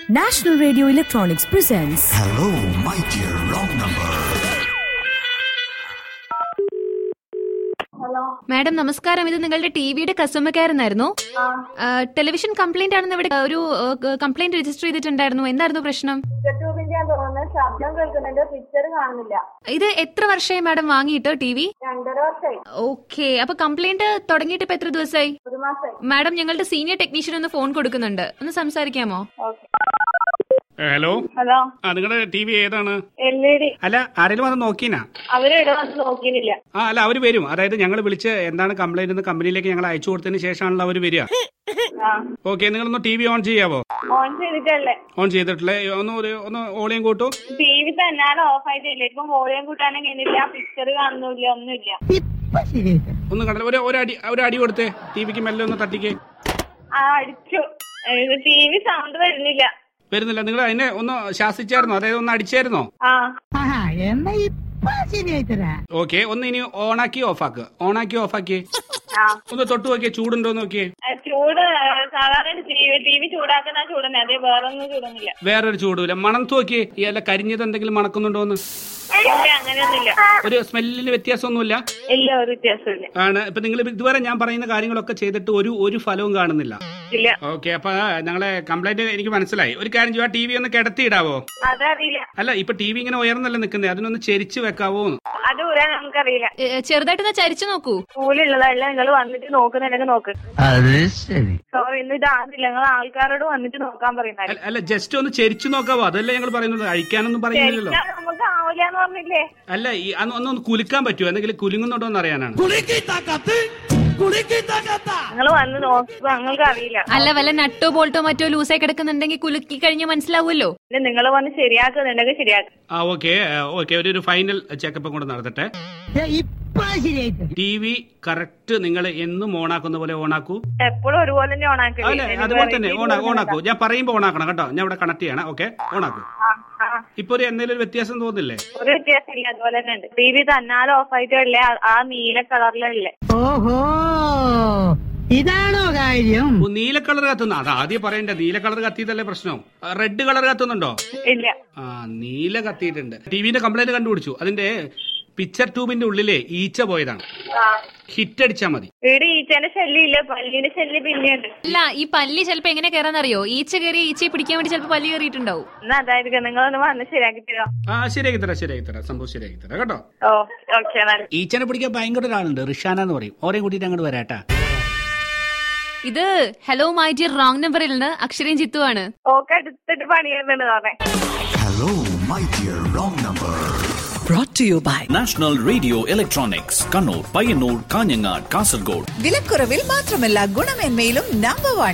National Radio Electronics presents Hello, my dear wrong number. Hello madam നമസ്കാരം ഇത് നിങ്ങളുടെ ടിവിയുടെ കസ്റ്റമർ കെയർ എന്നായിരുന്നു ആ, ടെലിവിഷൻ കംപ്ലൈന്റ് ആണെന്ന് ഇവിടെ ഒരു കംപ്ലൈന്റ് രജിസ്റ്റർ ചെയ്തിട്ടുണ്ടായിരുന്നു എന്തായിരുന്നു പ്രശ്നം ട്യൂബിന്റെ തോന്നുന്നു ശബ്ദം കേൾക്കുന്നുണ്ട് പിക്ചർ കാണുന്നില്ല ഇത് എത്ര വർഷമായി മാഡം വാങ്ങിയിട്ട് ടി വി രണ്ടര വർഷമായി ഓക്കെ അപ്പൊ കംപ്ലൈന്റ് തുടങ്ങിയിട്ട് ഇപ്പൊ എത്ര ദിവസമായി ഒരു മാസമായി മാഡം ഞങ്ങളുടെ സീനിയർ ടെക്നീഷ്യൻ ഒന്ന് ഫോൺ കൊടുക്കുന്നുണ്ട് ഒന്ന് സംസാരിക്കാമോ ഓക്കെ ഹലോ ഹലോ ആ നിങ്ങളുടെ ടി വി ഏതാണ് എൽ ഇ ഡി അല്ല ആരെങ്കിലും വന്ന് നോക്കീനാ അവര് ഇവിടെ വന്ന് നോക്കിയില്ല ആ അല്ല അവർ വരും അതായത് ഞങ്ങൾ വിളിച്ച് എന്താണ് കംപ്ലൈന്റ് എന്ന് കമ്പനിയിലേക്ക് ഞങ്ങൾ അയച്ചു കൊടുത്തതിന് ശേഷമാണല്ലോ അവർ വരിക ആ ഓക്കെ നിങ്ങളൊന്ന് ടി വി ഓൺ ചെയ്യാവോ ഓൺ ചെയ്തിട്ടല്ലേ ഓൺ ചെയ്തിട്ടില്ലേ ഒന്ന് ഒരു ഒന്ന് ഓളിയും കൂട്ടു ടി വി തന്നാലും ഓഫ് ആയിട്ടില്ല ഇപ്പൊ വോളിയം കൂട്ടാനും കഴിഞ്ഞില്ല പിക്ചർ കാണുന്നില്ല ഒന്നുമില്ല ഒന്ന് കണ്ടല്ലോ ഒരു ഒരു അടി ഒരു അടി കൊടുത്തേ ടി വിക്ക് മെല്ലെ ഒന്ന് തട്ടിക്കേ ആ അടിച്ചു ടി വി സൗണ്ട് വരുന്നില്ല വരുന്നില്ല നിങ്ങൾ അതിനെ ഒന്ന് ശാസിച്ചായിരുന്നോ അതായത് ഒന്ന് അടിച്ചായിരുന്നോ ആ ഓക്കെ ഒന്ന് ഇനി ഓണാക്കി ഓഫാക്കുക ഓണാക്കി ഓഫാക്കി ആ ഒന്ന് തൊട്ട് നോക്കിയേ ചൂടുണ്ടോ എന്ന് നോക്കിയേ ആ, ചൂട് ആ, സാധാരണ ടി വി ടി വി ചൂടാക്കുന്ന ചൂടന്നെ അതെ വേറെ ഒന്നും ചൂടുന്നില്ല വേറൊരു ചൂടുമില്ല മണം നോക്കിയേ ഈ അല്ല കരിഞ്ഞത് എന്തെങ്കിലും മണക്കുന്നുണ്ടോ എന്ന് ഇല്ല അങ്ങനെയൊന്നുമില്ല ഒരു സ്മെല്ലിന് വ്യത്യാസമൊന്നുമില്ല ഇല്ല ഒരു വ്യത്യാസമില്ല ആണ് ഇപ്പൊ നിങ്ങൾ ഇതുവരെ ഞാൻ പറയുന്ന കാര്യങ്ങളൊക്കെ ചെയ്തിട്ട് ഒരു ഒരു ഫലവും കാണുന്നില്ല ഇല്ല ഓക്കെ അപ്പൊ ഞങ്ങളെ കംപ്ലൈന്റ് എനിക്ക് മനസ്സിലായി ഒരു കാര്യം ചെയ്യുക ടി വി ഒന്ന് കിടത്തിയിടാവോ അതറിയില്ല അല്ല ഇപ്പൊ ടി വി ഇങ്ങനെ ഉയർന്നല്ല നിൽക്കുന്നത് അതിനൊന്ന് ചെരിച്ച് വെക്കാവോ എന്ന്? അത് ഊരാൻ നമുക്കറിയില്ല ഏ, ചെറുതായിട്ടൊന്ന് ചരിച്ചു നോക്കൂ സ്കൂളിലുള്ളതല്ല നിങ്ങൾ വന്നിട്ട് നോക്കുന്നുണ്ടെങ്കിൽ നോക്ക് അത് ശരി സോറി ഇന്ന് ഇതാകുന്നില്ല നിങ്ങൾ ആൾക്കാരോട് വന്നിട്ട് നോക്കാൻ പറയുന്നത് അല്ല- അല്ല ജസ്റ്റ് ഒന്ന് ചെരിച്ചു നോക്കാവോ അതല്ലേ ഞങ്ങൾ പറയുന്നത് അഴിക്കാനൊന്നും പറയുന്നില്ലല്ലോ നമുക്ക് ആവില്ല എന്ന് പറഞ്ഞില്ലേ അല്ല ഈ അന്ന് ഒന്ന് ഒന്ന് കുലുക്കാൻ പറ്റുമോ എന്തെങ്കിലും കുലുങ്ങുന്നുണ്ടോ എന്ന് അറിയാനാണ് നിങ്ങൾ വന്ന് നോക്കുക നിങ്ങൾക്ക് അറിയില്ല അല്ല വല്ല നട്ടോ ബോൾട്ടോ മറ്റോ ലൂസായി കിടക്കുന്നുണ്ടെങ്കിൽ കുലുക്കി കഴിഞ്ഞ് മനസ്സിലാവുമല്ലോ നിങ്ങൾ വന്ന് ശരിയാക്കുന്നുണ്ടെങ്കിൽ ശരിയാക്കും ആ ഓക്കെ ഓക്കെ ഒരു ഒരു ഫൈനൽ ചെക്കപ്പ് കൂടെ നടത്തട്ടെ ഇപ്പൊ ശരിയായിട്ട് ടി വി കറക്റ്റ് നിങ്ങൾ എന്നും ഓണാക്കുന്ന പോലെ ഓണാക്കൂ എപ്പോഴും ഒരുപോലെ തന്നെ ഓണാക്കി അല്ലെ അതുപോലെ തന്നെ ഓണാ ഓണാക്കൂ ഞാൻ പറയുമ്പോ ഓണാക്കണം കേട്ടോ ഞാൻ ഇവിടെ കണക്ട് ചെയ്യണം ഓക്കെ ഓണാക്കൂ ഇപ്പൊ ഒരു എന്തെങ്കിലും ഒരു വ്യത്യാസം തോന്നില്ലേ ഒരു വ്യത്യാസമില്ല അതുപോലെ തന്നെ ഉണ്ട് ടി വി തന്നാലും ഓഫ് ആയിട്ടല്ലേ ആ- ആ നീല കളറിലല്ലേ ഓഹോ ഇതാണോ കാര്യം ഓ, നീല കളർ കത്തുന്ന അത് ആദ്യം പറയണ്ടേ നീല കളർ കത്തിയതല്ലേ പ്രശ്നം റെഡ് കളർ കത്തുന്നുണ്ടോ ഇല്ല ആ നീല കത്തിയിട്ടുണ്ട് ടിവിന്റെ കംപ്ലൈന്റ് കണ്ടുപിടിച്ചു അതിന്റെ പിക്ചർ ട്യൂബിന്റെ ഉള്ളിലെ ഈച്ച പോയതാണ് ആ ഹിറ്റ് അടിച്ചാ മതി വീട് ഈച്ചേന്റെ ശല്യം ഇല്ല പല്ലിന്റെ ശല്യം പിന്നെയുണ്ട് അല്ല ഈ പല്ലി ചിലപ്പോ എങ്ങനെ കയറാന്നറിയോ ഈച്ച കയറി ഈച്ചയെ പിടിക്കാൻ വേണ്ടി ചിലപ്പോ പല്ലി കയറിയിട്ടുണ്ടാവും എന്നാ അതായിരിക്കും നിങ്ങളൊന്ന് വന്ന് ശരിയാക്കി തരാം ആ ശരിയാക്കി തരാം ശരിയാക്കി തരാം സംഭവം ശരിയാക്കി തരാം കേട്ടോ ഓ ഓക്കെ എന്നാൽ ഈച്ചനെ പിടിക്കാൻ ഭയങ്കര ഒരാളുണ്ട് റിഷാന എന്ന് പറയും ഓരേ കൂട്ടിയിട്ട് അങ്ങോട്ട് വരാട്ടാ ഇത് ഹലോ മൈ ഡിയർ റോങ് നമ്പറിൽ നിന്ന് അക്ഷരയും ചിത്തുവാണ് ഓക്കെ എടുത്തിട്ട് പണിയുന്നുണ്ട് പറഞ്ഞേ Hello, my dear wrong number. brought to you by national radio electronics Kannur Payyanur Kanhangad Kasaragod വിലക്കുറവിൽ മാത്രമല്ല ഗുണമേന്മയിലും നമ്പർ വൺ